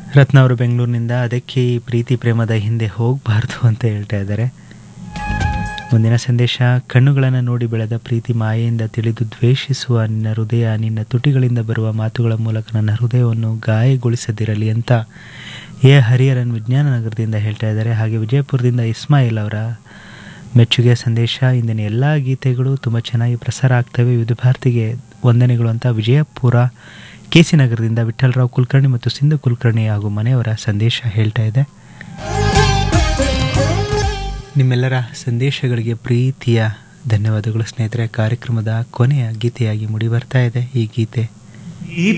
ರತ್ನ ಅವರು ಬೆಂಗಳೂರಿನಿಂದ ಅದಕ್ಕೆ ಈ ಪ್ರೀತಿ ಪ್ರೇಮದ ಹಿಂದೆ ಹೋಗಬಾರ್ದು ಅಂತ ಹೇಳ್ತಾ ಇದ್ದಾರೆ ಮುಂದಿನ ಸಂದೇಶ ಕಣ್ಣುಗಳನ್ನು ನೋಡಿ ಬೆಳೆದ ಪ್ರೀತಿ ಮಾಯೆಯಿಂದ ತಿಳಿದು ದ್ವೇಷಿಸುವ ನಿನ್ನ ಹೃದಯ ನಿನ್ನ ತುಟಿಗಳಿಂದ ಬರುವ ಮಾತುಗಳ ಮೂಲಕ ನನ್ನ ಹೃದಯವನ್ನು ಗಾಯಗೊಳಿಸದಿರಲಿ ಅಂತ ಎ ಹರಿಹರನ್ ವಿಜ್ಞಾನ ನಗರದಿಂದ ಹೇಳ್ತಾ ಇದ್ದಾರೆ ಹಾಗೆ ವಿಜಯಪುರದಿಂದ ಇಸ್ಮಾಯಿಲ್ ಅವರ ಮೆಚ್ಚುಗೆ ಸಂದೇಶ ಇಂದಿನ ಎಲ್ಲ ಗೀತೆಗಳು ತುಂಬ ಚೆನ್ನಾಗಿ ಪ್ರಸಾರ ಆಗ್ತವೆ ವಿವಿಧ ಭಾರತಿಗೆ ವಂದನೆಗಳು ಅಂತ ವಿಜಯಪುರ ಕೆ ಸಿ ನಗರದಿಂದ ವಿಠ್ಠಲರಾವ್ ಕುಲಕರ್ಣಿ ಮತ್ತು ಸಿಂಧು ಕುಲಕರ್ಣಿ ಹಾಗೂ ಮನೆಯವರ ಸಂದೇಶ ಹೇಳ್ತಾ ಇದೆ ನಿಮ್ಮೆಲ್ಲರ ಸಂದೇಶಗಳಿಗೆ ಪ್ರೀತಿಯ ಧನ್ಯವಾದಗಳು ಸ್ನೇಹಿತರೆ ಕಾರ್ಯಕ್ರಮದ ಕೊನೆಯ ಗೀತೆಯಾಗಿ ಮೂಡಿ ಬರ್ತಾ ಇದೆ ಈ ಗೀತೆ ಈ